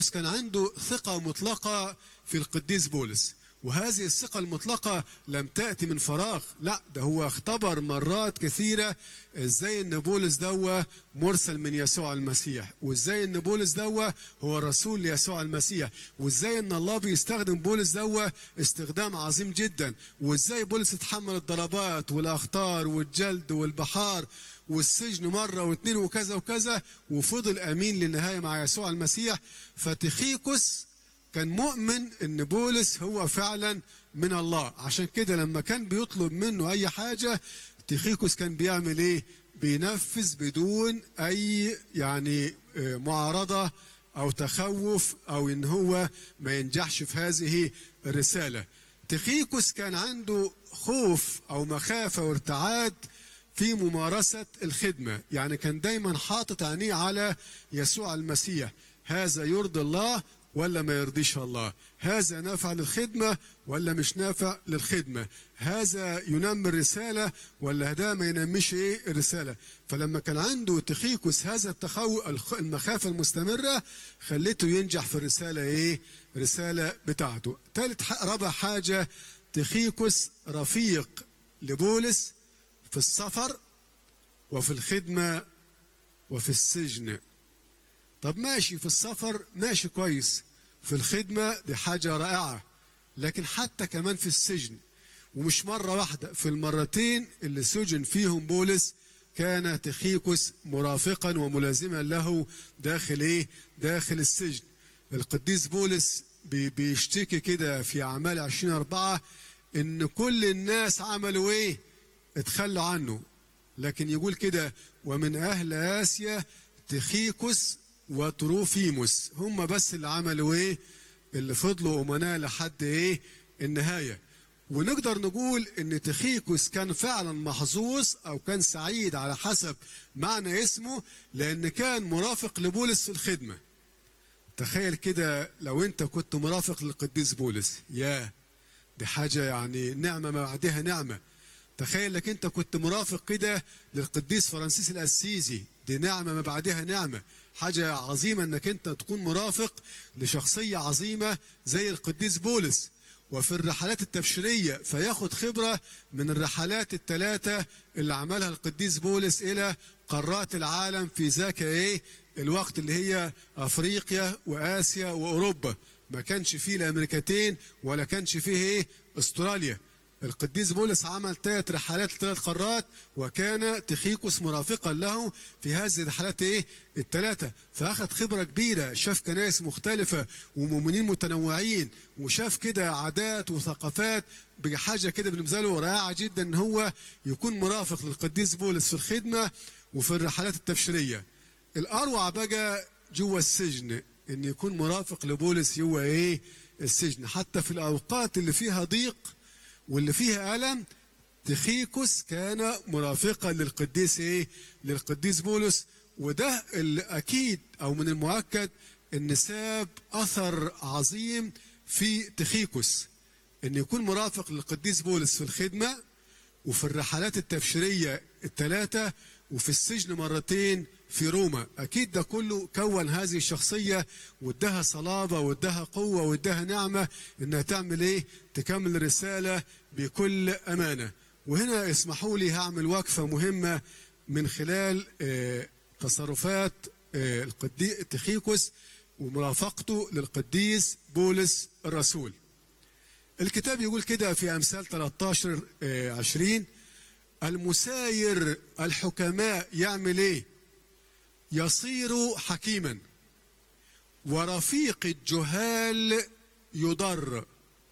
كان عنده ثقة مطلقة في القديس بولس وهذه الثقة المطلقة لم تأتي من فراغ لا ده هو اختبر مرات كثيرة ازاي ان بولس دوا مرسل من يسوع المسيح وازاي ان بولس دوا هو رسول ليسوع المسيح وازاي ان الله بيستخدم بولس دوا استخدام عظيم جدا وازاي بولس اتحمل الضربات والاخطار والجلد والبحار والسجن مرة واثنين وكذا وكذا وفضل أمين للنهاية مع يسوع المسيح فتخيكس كان مؤمن ان بولس هو فعلا من الله عشان كده لما كان بيطلب منه اي حاجة تخيكس كان بيعمل ايه بينفذ بدون اي يعني معارضة او تخوف او ان هو ما ينجحش في هذه الرسالة تخيكس كان عنده خوف او مخافة وارتعاد في ممارسة الخدمة يعني كان دايما حاطط عينيه على يسوع المسيح هذا يرضي الله ولا ما يرضيش الله هذا نافع للخدمة ولا مش نافع للخدمة هذا ينمي الرسالة ولا ده ما ينميش ايه الرسالة فلما كان عنده تخيكس هذا التخو المخافة المستمرة خلته ينجح في الرسالة ايه الرسالة بتاعته ثالث رابع حاجة تخيكس رفيق لبولس في السفر وفي الخدمة وفي السجن طب ماشي في السفر ماشي كويس في الخدمة دي حاجة رائعة لكن حتى كمان في السجن ومش مرة واحدة في المرتين اللي سجن فيهم بولس كان تخيكس مرافقا وملازما له داخل ايه داخل السجن القديس بولس بيشتكي كده في أعمال عشرين أربعة إن كل الناس عملوا إيه اتخلوا عنه لكن يقول كده ومن أهل آسيا تخيكس وتروفيموس هم بس اللي عملوا ايه اللي فضلوا امناء لحد ايه النهايه ونقدر نقول ان تخيكوس كان فعلا محظوظ او كان سعيد على حسب معنى اسمه لان كان مرافق لبولس في الخدمه تخيل كده لو انت كنت مرافق للقديس بولس يا دي حاجه يعني نعمه ما بعدها نعمه تخيل لك انت كنت مرافق كده للقديس فرانسيس الاسيسي دي نعمه ما بعدها نعمه حاجة عظيمة انك انت تكون مرافق لشخصية عظيمة زي القديس بولس وفي الرحلات التبشيرية فياخد خبرة من الرحلات الثلاثة اللي عملها القديس بولس إلى قارات العالم في ذاك إيه الوقت اللي هي أفريقيا وآسيا وأوروبا ما كانش فيه الأمريكتين ولا كانش فيه إيه أستراليا القديس بولس عمل ثلاث رحلات لثلاث قارات وكان تخيكوس مرافقا له في هذه الرحلات ايه الثلاثه فاخذ خبره كبيره شاف كنائس مختلفه ومؤمنين متنوعين وشاف كده عادات وثقافات بحاجه كده بالنسبه له رائعه جدا ان هو يكون مرافق للقديس بولس في الخدمه وفي الرحلات التبشيريه الاروع بقى جوه السجن ان يكون مرافق لبولس جوه ايه السجن حتى في الاوقات اللي فيها ضيق واللي فيها ألم تخيكوس كان مرافقا للقديس ايه للقديس بولس وده اللي اكيد او من المؤكد ان ساب اثر عظيم في تخيكوس ان يكون مرافق للقديس بولس في الخدمه وفي الرحلات التبشيريه الثلاثه وفي السجن مرتين في روما اكيد ده كله كون هذه الشخصيه وادها صلابه وادها قوه وادها نعمه انها تعمل ايه تكمل الرساله بكل امانه وهنا اسمحوا لي هعمل وقفه مهمه من خلال آه تصرفات آه القديس تخيكوس ومرافقته للقديس بولس الرسول الكتاب يقول كده في امثال 13 آه 20 المساير الحكماء يعمل ايه يصير حكيما ورفيق الجهال يضر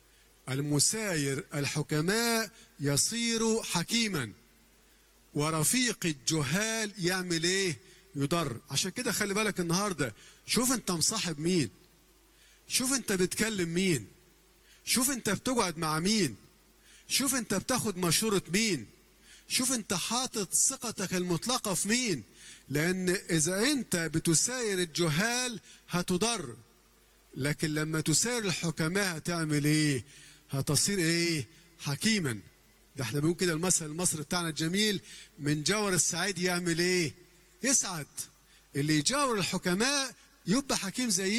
المساير الحكماء يصير حكيما ورفيق الجهال يعمل ايه يضر عشان كده خلي بالك النهارده شوف انت مصاحب مين شوف انت بتكلم مين شوف انت بتقعد مع مين شوف انت بتاخد مشورة مين شوف انت حاطط ثقتك المطلقة في مين لان اذا انت بتساير الجهال هتضر لكن لما تساير الحكماء هتعمل ايه هتصير ايه حكيما ده احنا بنقول كده المثل المصري بتاعنا الجميل من جور السعيد يعمل ايه يسعد اللي يجاور الحكماء يبقى حكيم زي